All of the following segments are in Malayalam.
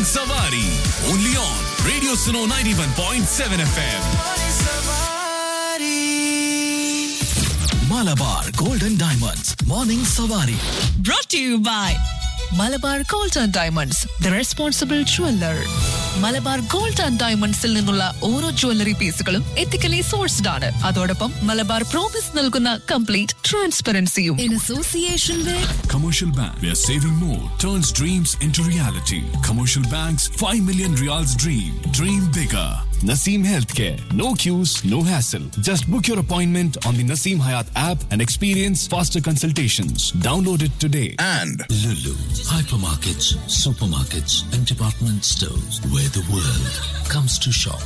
Savari. Only on Radio Suno 91.7 FM. Malabar Golden Diamonds. Morning Savari. brought to you by Malabar gold and diamonds the responsible jeweller Malabar gold and ഡയമണ്ട്സിൽ നിന്നുള്ള ഓരോ ജ്വല്ലറി പീസുകളും എത്തിക്കലി സോഴ്സ്ഡ് ആണ് അതോടൊപ്പം മലബാർ പ്രോമിസ് നൽകുന്ന കംപ്ലീറ്റ് ട്രാൻസ്പെറൻസിയും in association with Commercial Bank, where saving more turns dreams into reality. Commercial Bank's 5 million reals dream. Dream bigger. Naseem Healthcare. No queues, no hassle. Just book your appointment on the Naseem Hayat app and experience faster consultations. Download it today. and Lulu, hypermarkets, supermarkets, and department stores where the world comes to shop.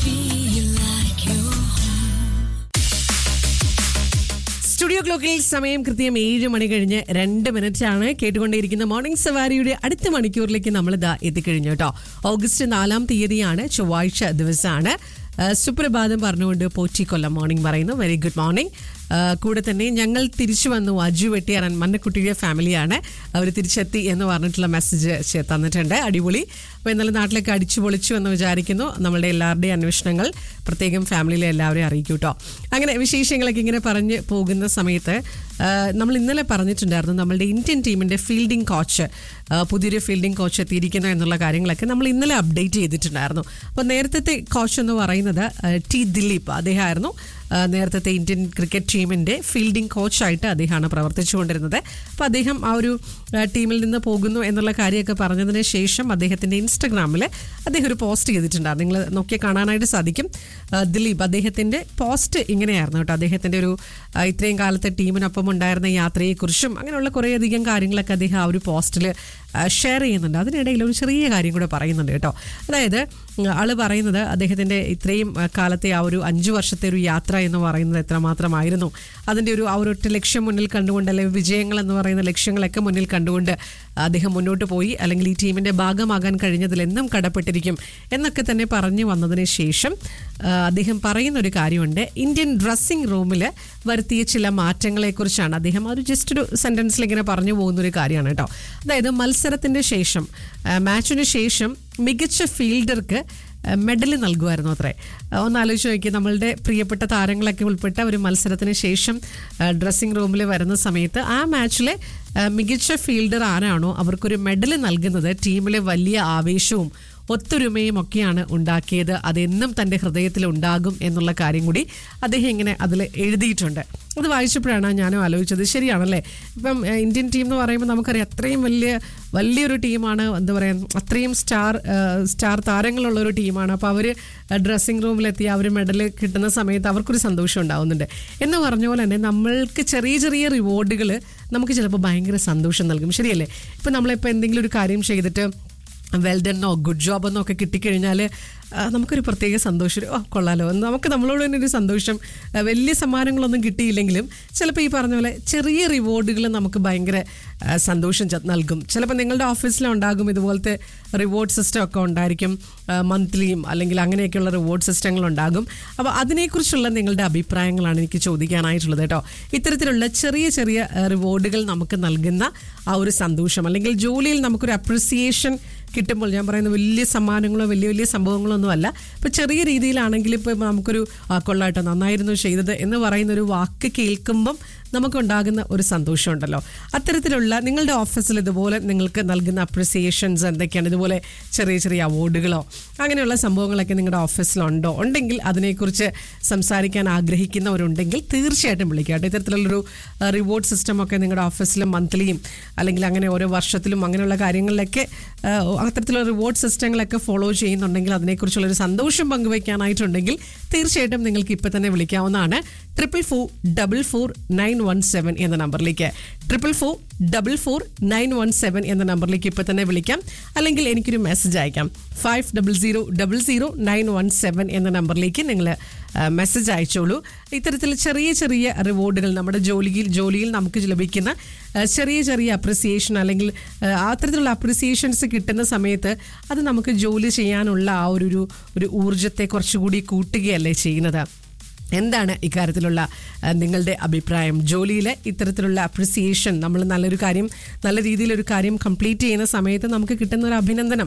Studio ക്ലോക്കിൽ സമയം കൃത്യം ഏഴ് മണി കഴിഞ്ഞ് രണ്ട് മിനിറ്റ് ആണ് കേട്ടുകൊണ്ടേയിരിക്കുന്ന മോർണിംഗ് സവാരിയുടെ അടുത്ത മണിക്കൂറിലേക്ക് നമ്മൾ ഇതാ എത്തിക്കഴിഞ്ഞു കേട്ടോ ഓഗസ്റ്റ് നാലാം തീയതിയാണ് ചൊവ്വാഴ്ച ദിവസമാണ് ആ, സുപ്രഭാതം പറഞ്ഞുകൊണ്ട് പോറ്റി കൊല്ലം മോർണിംഗ് പറയുന്നു വെരി ഗുഡ് മോർണിംഗ് ആ, കൂടെ തന്നെ ഞങ്ങൾ തിരിച്ചു വന്നു അജു വെട്ടിയാറൻ മന്നക്കുട്ടിയുടെ ഫാമിലിയാണ് അവർ തിരിച്ചെത്തി എന്ന് പറഞ്ഞിട്ടുള്ള മെസ്സേജ് തന്നിട്ടുണ്ട് അടിപൊളി അപ്പോൾ ഇന്നലെ നാട്ടിലേക്ക് അടിച്ചു പൊളിച്ചു എന്ന് വിചാരിക്കുന്നു നമ്മളുടെ എല്ലാവരുടെയും അന്വേഷണങ്ങൾ പ്രത്യേകം ഫാമിലിയിലെ എല്ലാവരെയും അറിയിക്കും കേട്ടോ അങ്ങനെ വിശേഷങ്ങളൊക്കെ ഇങ്ങനെ പറഞ്ഞ് പോകുന്ന സമയത്ത് ആ, നമ്മൾ ഇന്നലെ പറഞ്ഞിട്ടുണ്ടായിരുന്നു നമ്മളുടെ ഇന്ത്യൻ ടീമിന്റെ ഫീൽഡിംഗ് കോച്ച് പുതിയൊരു ഫീൽഡിംഗ് കോച്ച് എത്തിയിരിക്കുന്നു എന്നുള്ള കാര്യങ്ങളൊക്കെ നമ്മൾ ഇന്നലെ അപ്ഡേറ്റ് ചെയ്തിട്ടുണ്ടായിരുന്നു അപ്പോൾ നേരത്തെ കോച്ച് എന്ന് പറയുന്നത് ആ, ടി ദിലീപ് അദ്ദേഹമായിരുന്നു ആ, നേരത്തെ ഇന്ത്യൻ ക്രിക്കറ്റ് ടീമിന്റെ ഫീൽഡിംഗ് കോച്ചായിട്ട് അദ്ദേഹമാണ് പ്രവർത്തിച്ചുകൊണ്ടിരുന്നത് അപ്പോൾ അദ്ദേഹം ആ ഒരു ആ, ടീമിൽ നിന്ന് പോകുന്നു എന്നുള്ള കാര്യമൊക്കെ പറഞ്ഞതിന് ശേഷം അദ്ദേഹത്തിന്റെ ഇൻസ്റ്റഗ്രാമിൽ അദ്ദേഹം ഒരു പോസ്റ്റ് ചെയ്തിട്ടുണ്ടായിരുന്നു നിങ്ങൾ നോക്കിയാൽ കാണാനായിട്ട് സാധിക്കും ആ, ദിലീപ് അദ്ദേഹത്തിന്റെ പോസ്റ്റ് ഇങ്ങനെയായിരുന്നു കേട്ടോ അദ്ദേഹത്തിന്റെ ഒരു ആ, ഇത്രയും കാലത്തെ ടീമിനൊപ്പം ഉണ്ടായിരുന്ന യാത്രയെക്കുറിച്ചും അങ്ങനെയുള്ള കുറേയധികം കാര്യങ്ങളൊക്കെ അദ്ദേഹം ആ ഒരു പോസ്റ്റിൽ ഷെയർ ചെയ്യുന്നുണ്ട് അതിനിടയിൽ ഒരു ചെറിയ കാര്യം കൂടെ പറയുന്നുണ്ട് കേട്ടോ അതായത് ഉം, ആള് പറയുന്നത് അദ്ദേഹത്തിന്റെ ഇത്രയും ആ, കാലത്തെ ആ ഒരു അഞ്ചു വർഷത്തെ ഒരു യാത്ര എന്ന് പറയുന്നത് എത്രമാത്രമായിരുന്നു അതിന്റെ ഒരു ആ ഒരു ഒറ്റ ലക്ഷ്യം മുന്നിൽ കണ്ടുകൊണ്ട് അല്ലെങ്കിൽ വിജയങ്ങൾ എന്ന് പറയുന്ന ലക്ഷ്യങ്ങളൊക്കെ മുന്നിൽ കണ്ടുകൊണ്ട് അദ്ദേഹം മുന്നോട്ട് പോയി അല്ലെങ്കിൽ ഈ ടീമിന്റെ ഭാഗമാകാൻ കഴിഞ്ഞതിൽ എന്നും കടപ്പെട്ടിരിക്കും എന്നൊക്കെ തന്നെ പറഞ്ഞു വന്നതിന് ശേഷം ആ, അദ്ദേഹം പറയുന്ന ഒരു കാര്യമുണ്ട് ഇന്ത്യൻ ഡ്രസ്സിംഗ് റൂമിൽ വരുത്തിയ ചില മാറ്റങ്ങളെക്കുറിച്ചാണ് അദ്ദേഹം ഒരു ജസ്റ്റ് ഒരു സെന്റൻസിൽ ഇങ്ങനെ പറഞ്ഞു പോകുന്ന ഒരു കാര്യമാണ് കേട്ടോ അതായത് മത്സരത്തിന്റെ ശേഷം ആ, മാച്ചിന് ശേഷം മികച്ച ഫീൽഡർക്ക് മെഡൽ നൽകുമായിരുന്നു അത്രേ ആ, ഒന്ന് ആലോചിച്ച് നോക്കി നമ്മളുടെ പ്രിയപ്പെട്ട താരങ്ങളൊക്കെ ഉൾപ്പെട്ട ഒരു മത്സരത്തിന് ശേഷം ഡ്രസ്സിംഗ് റൂമിൽ വരുന്ന സമയത്ത് ആ മാച്ചിലെ ആ, മികച്ച ഫീൽഡർ ആരാണോ അവർക്കൊരു മെഡൽ നൽകുന്നത് ടീമിലെ വലിയ ആവേശവും ഒത്തൊരുമയും ഒക്കെയാണ് ഉണ്ടാക്കിയത് അതെന്നും തൻ്റെ ഹൃദയത്തിൽ ഉണ്ടാകും എന്നുള്ള കാര്യം കൂടി അദ്ദേഹം ഇങ്ങനെ അതിൽ എഴുതിയിട്ടുണ്ട് അത് വായിച്ചപ്പോഴാണ് ഞാനും ആലോചിച്ചത് ശരിയാണല്ലേ ഇപ്പം ഏഹ്, ഇന്ത്യൻ ടീം എന്ന് പറയുമ്പോൾ നമുക്കറിയാം അത്രയും വലിയ വലിയൊരു ടീമാണ് എന്താ പറയുക അത്രയും സ്റ്റാർ ഏഹ്, സ്റ്റാർ താരങ്ങളുള്ള ഒരു ടീമാണ് അപ്പോൾ അവർ ഡ്രസ്സിംഗ് റൂമിലെത്തി അവർ മെഡൽ കിട്ടുന്ന സമയത്ത് അവർക്കൊരു സന്തോഷം ഉണ്ടാവുന്നുണ്ട് എന്ന് പറഞ്ഞ പോലെ തന്നെ നമ്മൾക്ക് ചെറിയ ചെറിയ റിവാർഡുകൾ നമുക്ക് ചിലപ്പോൾ ഭയങ്കര സന്തോഷം നൽകും ശരിയല്ലേ ഇപ്പം നമ്മളിപ്പോൾ എന്തെങ്കിലും ഒരു കാര്യം ചെയ്തിട്ട് വെൽഡനോ ഗുഡ് ജോബ് എന്നോ ഒക്കെ കിട്ടിക്കഴിഞ്ഞാൽ ആ, നമുക്കൊരു പ്രത്യേക സന്തോഷം ഓ കൊള്ളാലോ എന്ന് നമുക്ക് നമ്മളോട് തന്നെ ഒരു സന്തോഷം ആ, വലിയ സമ്മാനങ്ങളൊന്നും കിട്ടിയില്ലെങ്കിലും ചിലപ്പോൾ ഈ പറഞ്ഞ പോലെ ചെറിയ റിവാർഡുകൾ നമുക്ക് ഭയങ്കര ആ, സന്തോഷം ച- നൽകും ചിലപ്പോൾ നിങ്ങളുടെ ഓഫീസിലുണ്ടാകും ഇതുപോലത്തെ റിവാർഡ് സിസ്റ്റം ഒക്കെ ഉണ്ടായിരിക്കും മന്ത്ലിയും അല്ലെങ്കിൽ അങ്ങനെയൊക്കെയുള്ള റിവാർഡ് സിസ്റ്റങ്ങൾ ഉണ്ടാകും അപ്പോൾ അതിനെക്കുറിച്ചുള്ള നിങ്ങളുടെ അഭിപ്രായങ്ങളാണ് എനിക്ക് ചോദിക്കാനായിട്ടുള്ളത് കേട്ടോ ഇത്തരത്തിലുള്ള ചെറിയ ചെറിയ റിവാർഡുകൾ നമുക്ക് നൽകുന്ന ആ ഒരു സന്തോഷം അല്ലെങ്കിൽ ജോലിയിൽ നമുക്കൊരു അപ്രിസിയേഷൻ കിട്ടുമ്പോൾ ഞാൻ പറയുന്ന വലിയ സമ്മാനങ്ങളോ വലിയ വലിയ സംഭവങ്ങളോ ഒന്നും അല്ല ഇപ്പം ചെറിയ രീതിയിലാണെങ്കിൽ ഇപ്പോൾ നമുക്കൊരു ആ, കൊള്ളാട്ടോ നന്നായിരുന്നു ചെയ്തത് എന്ന് പറയുന്ന ഒരു വാക്ക് കേൾക്കുമ്പം നമുക്കുണ്ടാകുന്ന ഒരു സന്തോഷമുണ്ടല്ലോ അത്തരത്തിലുള്ള നിങ്ങളുടെ ഓഫീസിൽ ഇതുപോലെ നിങ്ങൾക്ക് നൽകുന്ന അപ്രിസിയേഷൻസ് എന്തൊക്കെയാണ് ഇതുപോലെ ചെറിയ ചെറിയ അവാർഡുകളോ അങ്ങനെയുള്ള സംഭവങ്ങളൊക്കെ നിങ്ങളുടെ ഓഫീസിലുണ്ടോ ഉണ്ടെങ്കിൽ അതിനെക്കുറിച്ച് സംസാരിക്കാൻ ആഗ്രഹിക്കുന്നവരുണ്ടെങ്കിൽ തീർച്ചയായിട്ടും വിളിക്കുക കേട്ടോ ഇത്തരത്തിലുള്ളൊരു റിവാർഡ് സിസ്റ്റം ഒക്കെ നിങ്ങളുടെ ഓഫീസിലും മന്ത്ലിയും അല്ലെങ്കിൽ അങ്ങനെ ഓരോ വർഷത്തിലും അങ്ങനെയുള്ള കാര്യങ്ങളിലൊക്കെ ആ, അത്തരത്തിലുള്ള റിവാർഡ് സിസ്റ്റങ്ങളൊക്കെ ഫോളോ ചെയ്യുന്നുണ്ടെങ്കിൽ അതിനെക്കുറിച്ചുള്ളൊരു സന്തോഷം പങ്കുവയ്ക്കാനായിട്ടുണ്ടെങ്കിൽ തീർച്ചയായിട്ടും നിങ്ങൾക്ക് ഇപ്പം തന്നെ വിളിക്കാവുന്നതാണ് triple four double four nine one seven എന്ന നമ്പറിലേക്ക് triple four double four nine one seven എന്ന നമ്പറിലേക്ക് ഇപ്പം തന്നെ വിളിക്കാം അല്ലെങ്കിൽ എനിക്കൊരു മെസ്സേജ് അയക്കാം five double zero double zero nine one seven എന്ന നമ്പറിലേക്ക് നിങ്ങൾ മെസ്സേജ് അയച്ചോളൂ ഇത്തരത്തിൽ ചെറിയ ചെറിയ റിവാർഡുകൾ നമ്മുടെ ജോലിയിൽ ജോലിയിൽ നമുക്ക് ലഭിക്കുന്ന ആ, ചെറിയ ചെറിയ അപ്രിസിയേഷൻ അല്ലെങ്കിൽ ആ, അത്തരത്തിലുള്ള അപ്രിസിയേഷൻസ് കിട്ടുന്ന സമയത്ത് അത് നമുക്ക് ജോലി ചെയ്യാനുള്ള ആ ഒരു ഒരു- ഒരു ഊർജത്തെ കുറച്ചുകൂടി കൂട്ടുകയല്ലേ ചെയ്യുന്നത് എന്താണ് ഇക്കാര്യത്തിലുള്ള ആ, നിങ്ങളുടെ അഭിപ്രായം ജോലിയിൽ ഇത്തരത്തിലുള്ള അപ്രിസിയേഷൻ നമ്മൾ നല്ലൊരു കാര്യം നല്ല രീതിയിൽ ഒരു കാര്യം കംപ്ലീറ്റ് ചെയ്യുന്ന സമയത്ത് നമുക്ക് കിട്ടുന്ന ഒരു അഭിനന്ദനം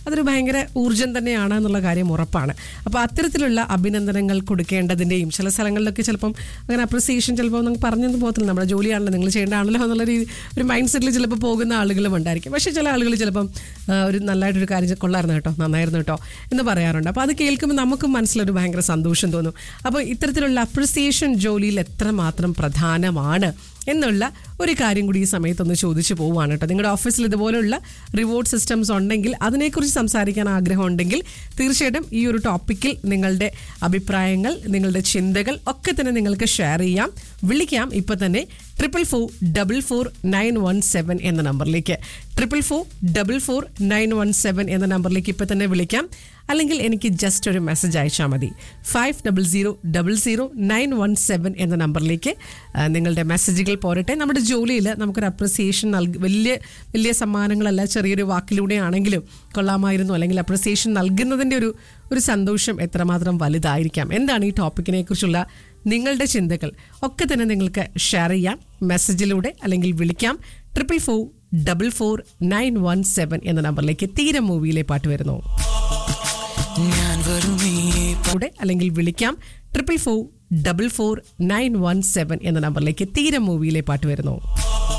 അതൊരു ഭയങ്കര ഊർജ്ജം തന്നെയാണ് എന്നുള്ള കാര്യം ഉറപ്പാണ് അപ്പോൾ അത്തരത്തിലുള്ള അഭിനന്ദനങ്ങൾ കൊടുക്കേണ്ടതിൻ്റെയും ചില സ്ഥലങ്ങളിലൊക്കെ ചിലപ്പം അങ്ങനെ അപ്രിസിയേഷൻ ചിലപ്പോൾ നമുക്ക് പറഞ്ഞൊന്നും പോകത്തില്ല നമ്മുടെ ജോലിയാണല്ലോ നിങ്ങൾ ചെയ്യേണ്ടതാണല്ലോ എന്നുള്ള രീതി ഒരു മൈൻഡ് സെറ്റിൽ ചിലപ്പോൾ പോകുന്ന ആളുകളും ഉണ്ടായിരിക്കും പക്ഷേ ചില ആളുകൾ ചിലപ്പം ആ, ഒരു നല്ലതായിട്ടൊരു കാര്യം കൊള്ളായിരുന്നു കേട്ടോ നന്നായിരുന്നു കേട്ടോ എന്ന് പറയാറുണ്ട് അപ്പോൾ അത് കേൾക്കുമ്പോൾ നമുക്കും മനസ്സിലൊരു ഭയങ്കര സന്തോഷം തോന്നും അപ്പോൾ ഇത്തരത്തിലുള്ള അപ്രിസിയേഷൻ ജോലിയിൽ എത്രമാത്രം പ്രധാനമാണ് എന്നുള്ള ഒരു കാര്യം കൂടി ഈ സമയത്തൊന്ന് ചോദിച്ചു പോവുകയാണ് കേട്ടോ നിങ്ങളുടെ ഓഫീസിൽ ഇതുപോലുള്ള റിവാർഡ് സിസ്റ്റംസ് ഉണ്ടെങ്കിൽ അതിനെക്കുറിച്ച് സംസാരിക്കാൻ ആഗ്രഹമുണ്ടെങ്കിൽ തീർച്ചയായിട്ടും ഈ ഒരു ടോപ്പിക്കിൽ നിങ്ങളുടെ അഭിപ്രായങ്ങൾ നിങ്ങളുടെ ചിന്തകൾ ഒക്കെ തന്നെ നിങ്ങൾക്ക് ഷെയർ ചെയ്യാം വിളിക്കാം ഇപ്പൊ തന്നെ triple four double four nine one seven എന്ന നമ്പറിലേക്ക് triple four double four nine one seven എന്ന നമ്പറിലേക്ക് ഇപ്പൊ തന്നെ വിളിക്കാം അല്ലെങ്കിൽ എനിക്ക് ജസ്റ്റ് ഒരു മെസ്സേജ് അയച്ചാൽ മതി five double zero double zero nine one seven എന്ന നമ്പറിലേക്ക് ആ, നിങ്ങളുടെ മെസ്സേജുകൾ പോരട്ടെ നമ്മുടെ ജോലിയിൽ നമുക്കൊരു അപ്രിസിയേഷൻ നൽകി വലിയ വലിയ സമ്മാനങ്ങളല്ല ചെറിയൊരു വാക്കിലൂടെ ആണെങ്കിലും കൊള്ളാമായിരുന്നു അല്ലെങ്കിൽ അപ്രിസിയേഷൻ നൽകുന്നതിൻ്റെ ഒരു ഒരു സന്തോഷം എത്രമാത്രം വലുതായിരിക്കാം എന്താണ് ഈ ടോപ്പിക്കിനെ കുറിച്ചുള്ള നിങ്ങളുടെ ചിന്തകൾ ഒക്കെ തന്നെ നിങ്ങൾക്ക് ഷെയർ ചെയ്യാം മെസ്സേജിലൂടെ അല്ലെങ്കിൽ വിളിക്കാം triple four double four nine one seven എന്ന നമ്പറിലേക്ക് തീരം മൂവിയിലെ പാട്ട് വരുന്നു ഞാൻ വരുമേ കൂടെ അല്ലെങ്കിൽ വിളിക്കാം triple four double four nine one seven എന്ന നമ്പറിലേക്ക് തീരം മൂവിയിലെ പാട്ട് വരുന്നു